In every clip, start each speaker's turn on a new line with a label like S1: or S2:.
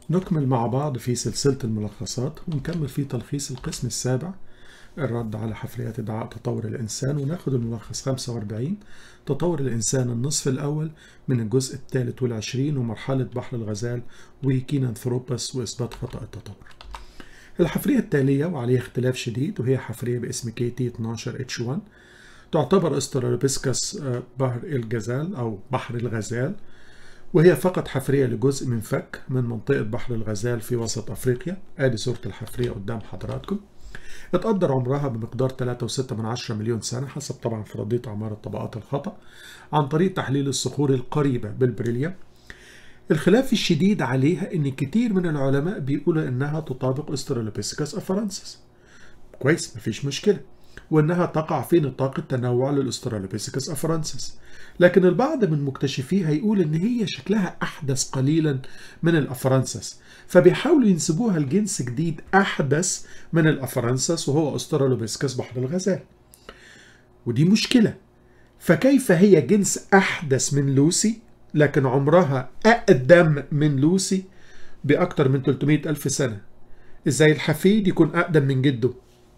S1: نكمل مع بعض في سلسلة الملخصات ونكمل في تلخيص القسم السابع الرد على حفريات ادعاء تطور الإنسان وناخد الملخص 45 تطور الإنسان النصف الأول من الجزء الثالث والعشرين ومرحلة بحر الغزال وكينانثروبس وإثبات خطأ التطور الحفرية التالية وعليها اختلاف شديد وهي حفرية باسم كي تي 12 اتش 1 تعتبر استرالوبسكس بحر الجزال أو بحر الغزال وهي فقط حفرية لجزء من فك من منطقة بحر الغزال في وسط أفريقيا آدي صورة الحفرية قدام حضراتكم اتقدر عمرها بمقدار 3.6 مليون سنة حسب طبعا فرضية أعمار الطبقات الخطأ عن طريق تحليل الصخور القريبة بالبريليوم الخلاف الشديد عليها ان كتير من العلماء بيقولوا انها تطابق استرالوبيسكس افرنسس كويس مفيش مشكله وانها تقع في نطاق التنوع للاسترالوبيسكس افرنسس لكن البعض من مكتشفيها يقول ان هي شكلها احدث قليلا من الافرنسس فبيحاولوا ينسبوها لجنس جديد احدث من الافرنسس وهو استرالوبيسكس بحر الغزال ودي مشكله فكيف هي جنس احدث من لوسي لكن عمرها أقدم من لوسي بأكتر من 300 ألف سنة إزاي الحفيد يكون أقدم من جده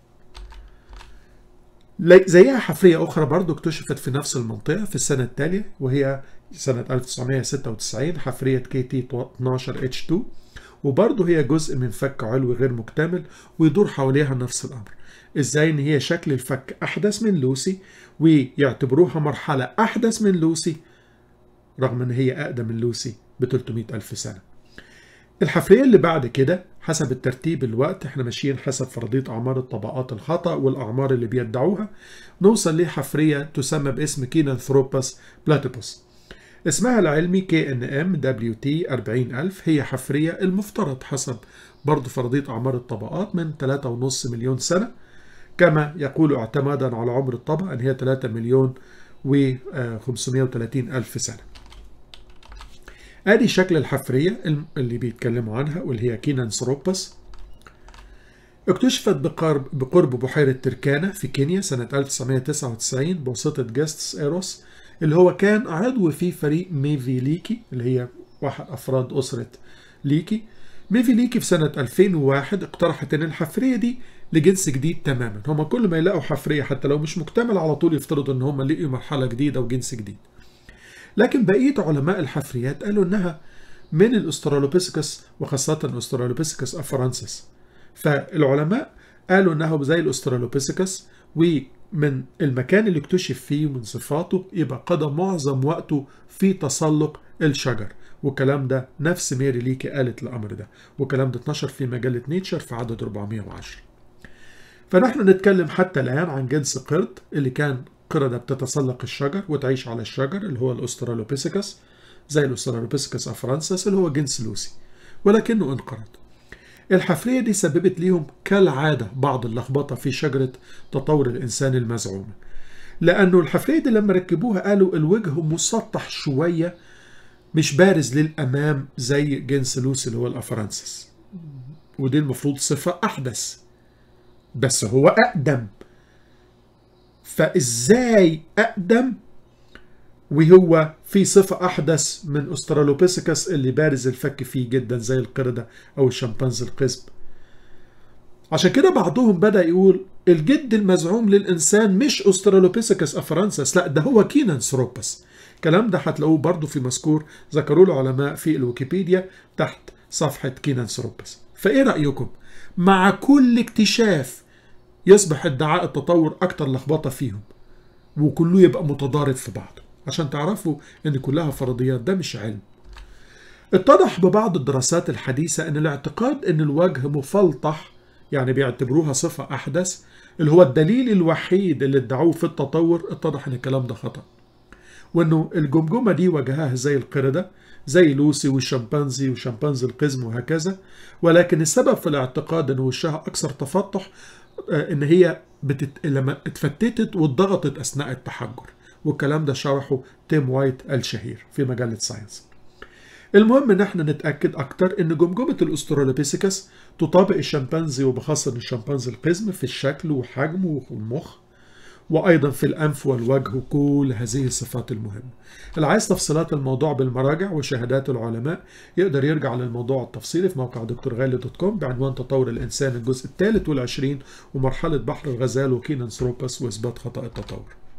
S1: زيها حفرية أخرى برضو اكتشفت في نفس المنطقة في السنة التالية وهي سنة 1996 حفرية كي تي 12 اتش 2 وبرضه هي جزء من فك علوي غير مكتمل ويدور حواليها نفس الأمر إزاي إن هي شكل الفك أحدث من لوسي ويعتبروها مرحلة أحدث من لوسي رغم ان هي اقدم من لوسي ب 300 الف سنه الحفريه اللي بعد كده حسب الترتيب الوقت احنا ماشيين حسب فرضيه اعمار الطبقات الخطا والاعمار اللي بيدعوها نوصل لحفريه تسمى باسم كينانثروبس بلاتيبوس اسمها العلمي كي ان ام دبليو تي 40000 هي حفريه المفترض حسب برضه فرضيه اعمار الطبقات من 3.5 مليون سنه كما يقول اعتمادا على عمر الطبقه ان هي 3 مليون و 530 الف سنه ادي شكل الحفرية اللي بيتكلموا عنها واللي هي كينانثروبس اكتشفت بقرب, بقرب بحيرة تركانا في كينيا سنة 1999 بواسطة جاستس ايروس اللي هو كان عضو في فريق ميفي ليكي اللي هي واحد أفراد أسرة ليكي ميفي ليكي في سنة 2001 اقترحت ان الحفرية دي لجنس جديد تماما هما كل ما يلاقوا حفرية حتى لو مش مكتملة على طول يفترضوا ان هما لقيوا مرحلة جديدة وجنس جديد لكن بقية علماء الحفريات قالوا انها من الاسترالوبيسكس وخاصة استرالوبيسكس افرنسس فالعلماء قالوا انه زي الاسترالوبيسكس ومن المكان اللي اكتشف فيه من صفاته يبقى قضى معظم وقته في تسلق الشجر والكلام ده نفس ميري ليكي قالت الامر ده والكلام ده اتنشر في مجلة نيتشر في عدد 410 فنحن نتكلم حتى الآن عن جنس قرد اللي كان قردة بتتسلق الشجر وتعيش على الشجر اللي هو الاسترالوبيسكس زي الاسترالوبيسكس افرانسس اللي هو جنس لوسي ولكنه انقرض الحفرية دي سببت ليهم كالعادة بعض اللخبطة في شجرة تطور الإنسان المزعومة لأنه الحفرية دي لما ركبوها قالوا الوجه مسطح شوية مش بارز للأمام زي جنس لوسي اللي هو الأفرانسس ودي المفروض صفة أحدث بس هو أقدم فازاي اقدم وهو في صفة أحدث من أسترالوبيسكس اللي بارز الفك فيه جدا زي القردة أو الشمبانزي القزم عشان كده بعضهم بدأ يقول الجد المزعوم للإنسان مش أسترالوبيسكس أفرانسس لا ده هو كينانثروبس الكلام ده هتلاقوه برضه في مذكور ذكروه العلماء في الويكيبيديا تحت صفحة كينانثروبس فإيه رأيكم؟ مع كل اكتشاف يصبح ادعاء التطور أكتر لخبطة فيهم وكله يبقى متضارب في بعضه عشان تعرفوا ان كلها فرضيات ده مش علم اتضح ببعض الدراسات الحديثة ان الاعتقاد ان الوجه مفلطح يعني بيعتبروها صفة احدث اللي هو الدليل الوحيد اللي ادعوه في التطور اتضح ان الكلام ده خطأ وانه الجمجمة دي وجهها زي القردة زي لوسي والشمبانزي وشمبانزي القزم وهكذا ولكن السبب في الاعتقاد ان وشها اكثر تفتح ان هي بتت... لما اتفتتت واتضغطت اثناء التحجر والكلام ده شرحه تيم وايت الشهير في مجله ساينس المهم ان احنا نتاكد اكتر ان جمجمه الاسترالوبيسيكس تطابق الشمبانزي وبخاصه الشمبانزي القزم في الشكل وحجمه والمخ وأيضا في الأنف والوجه وكل هذه الصفات المهمة اللي عايز تفصيلات الموضوع بالمراجع وشهادات العلماء يقدر يرجع للموضوع التفصيلي في موقع دكتور غالي دوت كوم بعنوان تطور الإنسان الجزء الثالث والعشرين ومرحلة بحر الغزال وكينانثروبس وإثبات خطأ التطور